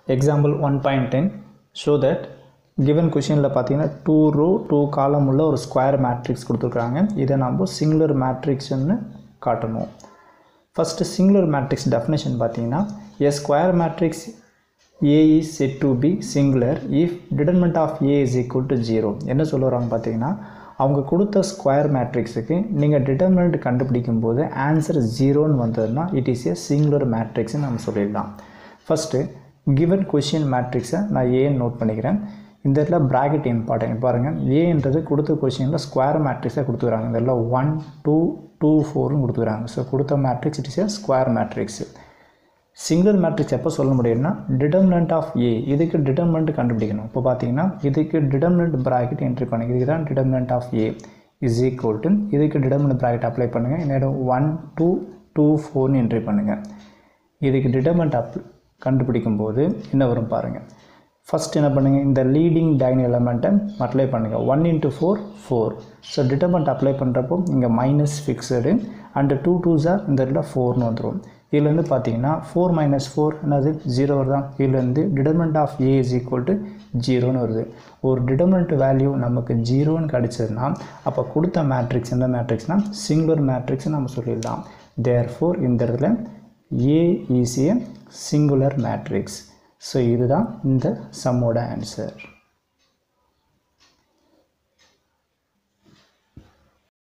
example one point ten show that given கொஷினில் பார்த்தீங்கன்னா two row two காலம் உள்ள ஒரு ஸ்கொயர் மேட்ரிக்ஸ் கொடுத்துருக்குறாங்க இதை நம்ம சிங்குலர் மேட்ரிக்ஸ்னு காட்டணும் ஃபஸ்ட்டு சிங்குலர் மேட்ரிக்ஸ் டெஃபினேஷன் பார்த்தீங்கன்னா a square matrix A is said to be singular if determinant of A is equal to zero என்ன சொல்ல வராங்க பார்த்தீங்கன்னா அவங்க கொடுத்த ஸ்கொயர் மேட்ரிக்ஸுக்கு நீங்கள் டிட்டர்மினண்ட் கண்டுபிடிக்கும் போது ஆன்சர் ஜீரோன்னு வந்ததுன்னா இட் இஸ் ஏ சிங்குலர் மேட்ரிக்ஸ்னு நம்ம சொல்லிடலாம் ஃபஸ்ட்டு கிவன் கொஷின் மேட்ரிக்ஸை நான் ஏன்னு நோட் பண்ணிக்கிறேன் இந்த இடத்துல ப்ராக்கெட் இம்பார்ட்டன்ட் பாருங்கள் ஏன்றது கொடுத்த கொஷினில் ஸ்கொயர் மேட்ரிக்ஸை கொடுத்துக்கிறாங்க இந்த இடத்துல ஒன் டூ டூ ஃபோர்னு கொடுத்துக்கிறாங்க ஸோ கொடுத்த matrix it is a square matrix singular matrix எப்போ சொல்ல முடியும்னா டிட்டர்மினன்ட் ஆஃப் ஏ இதுக்கு டிட்டர்மினன்ட் கண்டுபிடிக்கணும் இப்போ பார்த்தீங்கன்னா இதுக்கு டிட்டர்மினன்ட் ப்ராக்கெட் என்ட்ரி பண்ணுங்க இதுக்கு தான் determinant of A is equal to இதுக்கு டிட்டர்மினன்ட் ப்ராக்கெட் அப்ளை பண்ணுங்கள் இந்த இடம் ஒன் டூ டூ ஃபோர்னு என்ட்ரி பண்ணுங்கள் இதுக்கு டிட்டர்மினன்ட் அப் கண்டுபிடிக்கும் போது என்ன வரும் பாருங்கள் ஃபஸ்ட் என்ன பண்ணுங்கள் இந்த லீடிங் டைன் எலமெண்ட்டை அப்ளை பண்ணுங்கள் one into four four so determinant apply பண்ணுறப்போ இங்கே minus fixed and two two sir இந்த இடத்துல ஃபோர்னு வந்துடும் இதுலேருந்து பார்த்தீங்கன்னா ஃபோர் மைனஸ் ஃபோர் என்னது ஜீரோ வருதான் இதுலேருந்து determinant of A is equal to ஜீரோன்னு வருது ஒரு டிடர்மெண்ட் வேல்யூ நமக்கு ஜீரோன்னு கிடச்சதுன்னா அப்போ கொடுத்த மேட்ரிக்ஸ் எந்த மேட்ரிக்ஸ்னால் சிங்குலர் மேட்ரிக்ஸ் நம்ம சொல்லிடலாம் தேர் ஃபோர் இந்த இடத்துல A is a singular matrix so இதுதான் இந்த சம்மோட ஆன்சர்